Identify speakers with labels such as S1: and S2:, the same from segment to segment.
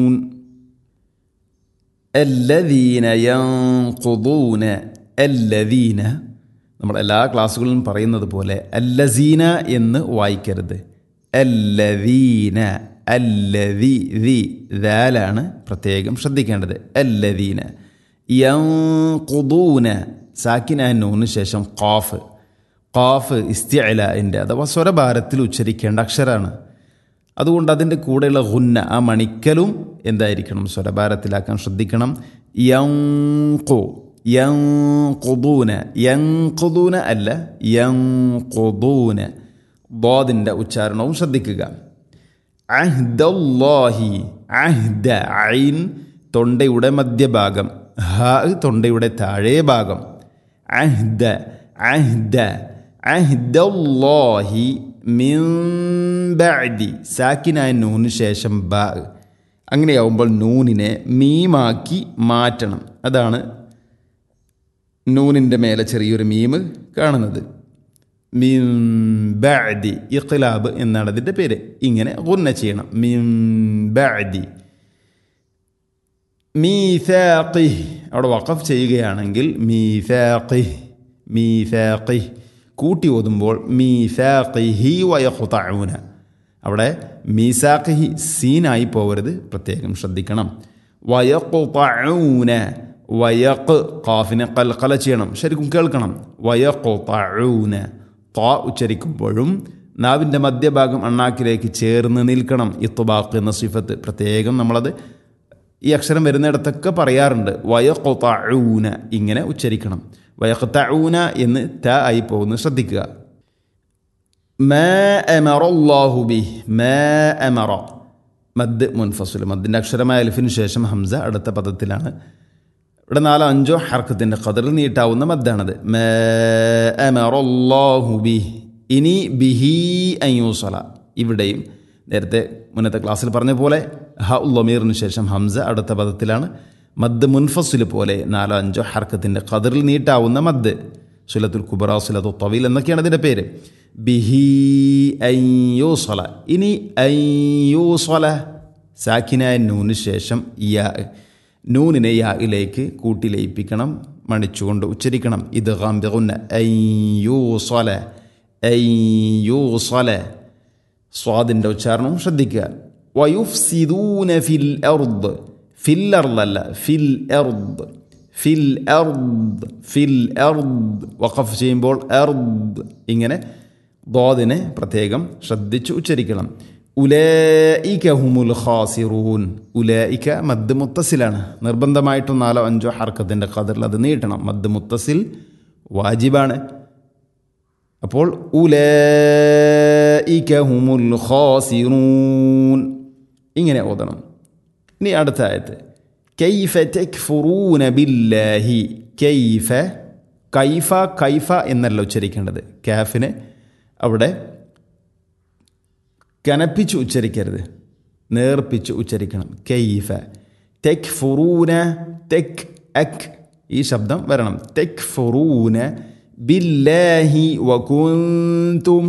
S1: الذين ينقضون الذين നമ്മൾ എല്ലാ ക്ലാസ്സുകളിലും പറയുന്നത് പോലെ അല്ലസീന എന്ന് വായിക്കരുത് അല്ലദീന അല്ലദി ദി ദാലാണ് പ്രത്യേകം ശ്രദ്ധിക്കേണ്ടത് അല്ലദീന യങ്കുദൂന സാക്കിന നൂന് ശേഷം ഖാഫ് ഖാഫ് ഇസ്തിഅലിൻ്റെ അഥവാ സ്വരഭാരത്തിൽ ഉച്ചരിക്കേണ്ട അക്ഷരമാണ് അതുകൊണ്ട് അതിൻ്റെ കൂടെയുള്ള ഗുന്ന ആ മണിക്കലും എന്തായിരിക്കണം സ്വരഭാരത്തിലാക്കാൻ ശ്രദ്ധിക്കണം യങ്കു യങ്കുദൂന യങ്കുദൂന അല്ല യങ്കുദൂന ബോദിൻ്റെ ഉച്ചാരണവും ശ്രദ്ധിക്കുക അഹ്ദല്ലാഹി അഹ്ദ ഐൻ തൊണ്ടയുടെ മധ്യഭാഗം ഹ തൊണ്ടയുടെ താഴെ ഭാഗം അഹ്ദ അഹ്ദ അഹ്ദല്ലാഹി മിൻ ബഅദി സാക്കിനായ നൂന് ശേഷം ബ അങ്ങനെയാവുമ്പോൾ നൂനിനെ മീമാക്കി മാറ്റണം അതാണ് നൂനിൻ്റെ മേലെ ചെറിയൊരു മീമ് കാണുന്നത് മിൻ ബഅദി ഇഖ്ലാബ് എന്നാണ് അതിൻ്റെ പേര് ഇങ്ങനെ ഗുന്ന ചെയ്യണം മിൻ ബഅദി മീസാഖി അവിടെ വഖഫ് ചെയ്യുകയാണെങ്കിൽ മീസാഖി മീസാഖി കൂട്ടി ഓതുമ്പോൾ മീസാഖിഹി വയഖുതഊന അവിടെ മീസാഖിഹി സീനായി പോകരുത് പ്രത്യേകം ശ്രദ്ധിക്കണം വയഖുതഊന വയഖ് ഖാഫിനെ കൽക്കല ചെയ്യണം ശരിക്കും കേൾക്കണം വയഖുതഊന ത ഉച്ചരിക്കുമ്പോഴും നാവിൻ്റെ മധ്യഭാഗം അണ്ണാക്കിലേക്ക് ചേർന്ന് നിൽക്കണം ഇത്തുബാഖ് എന്ന സിഫത്ത് പ്രത്യേകം നമ്മളത് ഈ അക്ഷരം വരുന്നിടത്തൊക്കെ പറയാറുണ്ട് വയഖുതഊന ഇങ്ങനെ ഉച്ചരിക്കണം വയഖ്തഊന എന്ന് ത ആയി പോകുന്നത് ശ്രദ്ധിക്കുക മാ അമറ അല്ലാഹു ബി മാ അമറ മദ് മുൻഫസുൽ മദ്ദിൻ്റെ അക്ഷരമായ അലിഫിന് ശേഷം ഹംസ അടുത്ത പദത്തിലാണ് ഇവിടെ നാലോ അഞ്ചോ ഹർക്കത്തിൻ്റെ ഖദറിൽ നീട്ടാവുന്ന മദ്ദാണത് മാ അമറ അല്ലാഹു ബി ഇനി ബിഹി അയ്യൂസല ഇവിടെയും നേരത്തെ മുന്നത്തെ ക്ലാസ്സിൽ പറഞ്ഞ പോലെ ഹ ഉല്ലമീറിന് ശേഷം ഹംസ അടുത്ത പദത്തിലാണ് മദ് മുൻഫസുൽ പോലെ നാലോ അഞ്ചോ ഹർക്കത്തിൻ്റെ ഖദറിൽ നീട്ടാവുന്ന മദ് സുലത്തുൽ കുബറ സുലത്തു തവീൽ എന്നൊക്കെയാണ് ഇതിൻ്റെ പേര് ബിഹി അയ്യൂസല ഇനി അയ്യൂസല സാക്കിനായ നൂന് ശേഷം യാ നൂനിനെ യായിലേക്ക് കൂട്ടി ലയിപ്പിക്കണം മണിച്ചുകൊണ്ട് ഉച്ചരിക്കണം ഇത് ഗാംബിഗുന്ന അയ്യൂസല അയ്യൂസല സ്വാദിൻ്റെ ഉച്ചാരണവും ശ്രദ്ധിക്കുക വയുഫ്സിദൂന ഫിൽ എർദ് ഫിൽ എർദല്ല ഫിൽ എർദ് ഫിൽ എർദ് ഫിൽ എർദ് വഖഫ് ചെയ്യുമ്പോൾ എർദ് ഇങ്ങനെ ദോദിനെ പ്രത്യേകം ശ്രദ്ധിച്ച് ഉച്ചരിക്കണം ഉലൈക ഹുമുൽ ഖാസിറൂൻ ഉലൈക മദ് മുത്തസിലാണ് നിർബന്ധമായിട്ടും നാലോ അഞ്ചോ ഹർക്കത്തിൻ്റെ കതിറിൽ അത് നീട്ടണം മദ് മുത്തസിൽ വാജിബാണ് അപ്പോൾ ഉലൈക ഹുമുൽ ഖാസിറൂൻ ഇങ്ങനെ ഓതണം ഇനി അടുത്ത ആയത്ത് കൈഫ തെക്ഫുറൂന ബില്ലാഹി കൈഫ കൈഫ കൈഫ എന്നല്ല ഉച്ചരിക്കേണ്ടത് കാഫിനെ അവിടെ കനപ്പിച്ച് ഉച്ചരിക്കരുത് നേർപ്പിച്ച് ഉച്ചരിക്കണം കൈഫ തെക് ഫുറൂന തെക് അക് ഈ ശബ്ദം വരണം തെക് ഫുറൂന ബില്ലാഹി വകുന്തും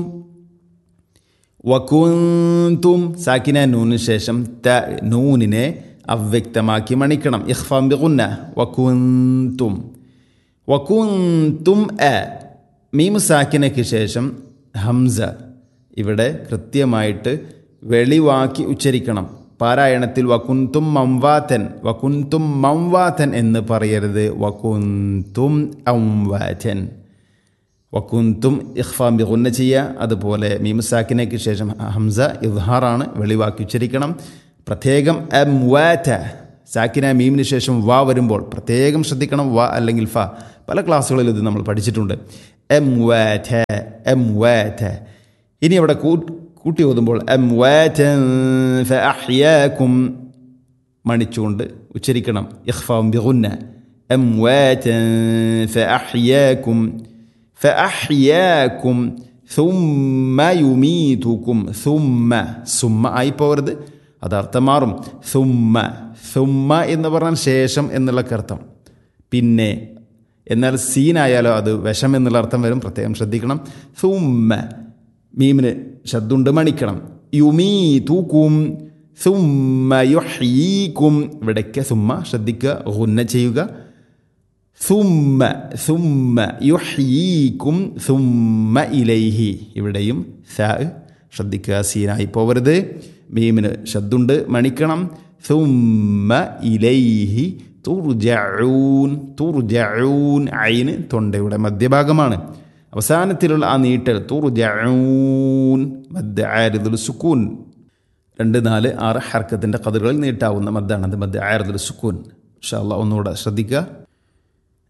S1: വകുന്തും സാക്കിന നൂന് ശേഷം ത നൂനിനെ അവ്യക്തമാക്കി മണിക്കണം ഇഖ്ഫാം ബിഗുന്ന വകുന്തും വകുന്തും അ മീമു സാക്കിനയ്ക്ക് ശേഷം ഹംസ ഇവിടെ കൃത്യമായിട്ട് വെളിവാക്കി ഉച്ചരിക്കണം പാരായണത്തിൽ വകുന്തും മംവാത്തൻ വകുന്തും മംവാത്തൻ എന്ന് പറയരുത് വകുന്തും ഔവാറ്റൻ വക്കുന്തും ഇഖ്ഫാം ബിഗുന്ന ചെയ്യുക അതുപോലെ മീമുസാക്കിനയ്ക്ക് ശേഷം ഹംസ ഇദ്ഹാറാണ് വെളിവാക്കി ഉച്ചരിക്കണം പ്രത്യേകം എം വാറ്റ സാക്കിന മീമിന് ശേഷം വാ വരുമ്പോൾ പ്രത്യേകം ശ്രദ്ധിക്കണം വാ അല്ലെങ്കിൽ ഫ പല ക്ലാസ്സുകളിൽ ഇത് നമ്മൾ പഠിച്ചിട്ടുണ്ട് എം വാറ്റ എം വാറ്റ ഇനി അവിടെ കൂട്ടി ഓതുമ്പോൾ എം വാറ്റും മണിച്ചുകൊണ്ട് ഉച്ചരിക്കണം ഇഖ്ഫാം ബിഗുന്ന എം വാറ്റും ഫഅഹ്യാക്കും ثم يميتكم ثم സുമ്മ ആയി പോകരുത് അത് അർത്ഥം മാറും സുമ്മ സുമ്മ എന്ന് പറഞ്ഞാൽ ശേഷം എന്നുള്ള അർത്ഥം പിന്നെ എന്നാൽ സീനായാലോ അത് വിഷം എന്നുള്ള അർത്ഥം വരും പ്രത്യേകം ശ്രദ്ധിക്കണം സുമ്മ മീമിന് ശബ്ദുണ്ട് മണിക്കണം യുമീ തൂക്കും സുമ്മ യുഹീക്കും ഇവിടേക്ക് സുമ്മ ശ്രദ്ധിക്കുക ഗുന്ന ചെയ്യുക സുമ്മ സുമ്മ യുഹീക്കും സുമ്മ ഇലൈഹി ഇവിടെയും സ ശ്രദ്ധിക്കുക സീനായി പോവരുത് മീമിന് ശബ്ദുണ്ട് മണിക്കണം സുമ്മ ഇലൈഹി തുർജഊൻ തുർജഊൻ ഐന് തൊണ്ടയുടെ മധ്യഭാഗമാണ് അവസാനത്തിലുള്ള ആ നീട്ടൽ തുർജഊൻ മദ്ദ ആരിദുൽ സുക്കൂൻ രണ്ട് നാല് ആറ് ഹർക്കത്തിൻ്റെ കതിറുകളിൽ നീട്ടാവുന്ന മദ്ദാണ് അത് മദ്ദ ആരിദുൽ സുക്കൂൻ ഇൻഷാ അല്ലാഹ് ഒന്നുകൂടെ ശ്രദ്ധിക്കുക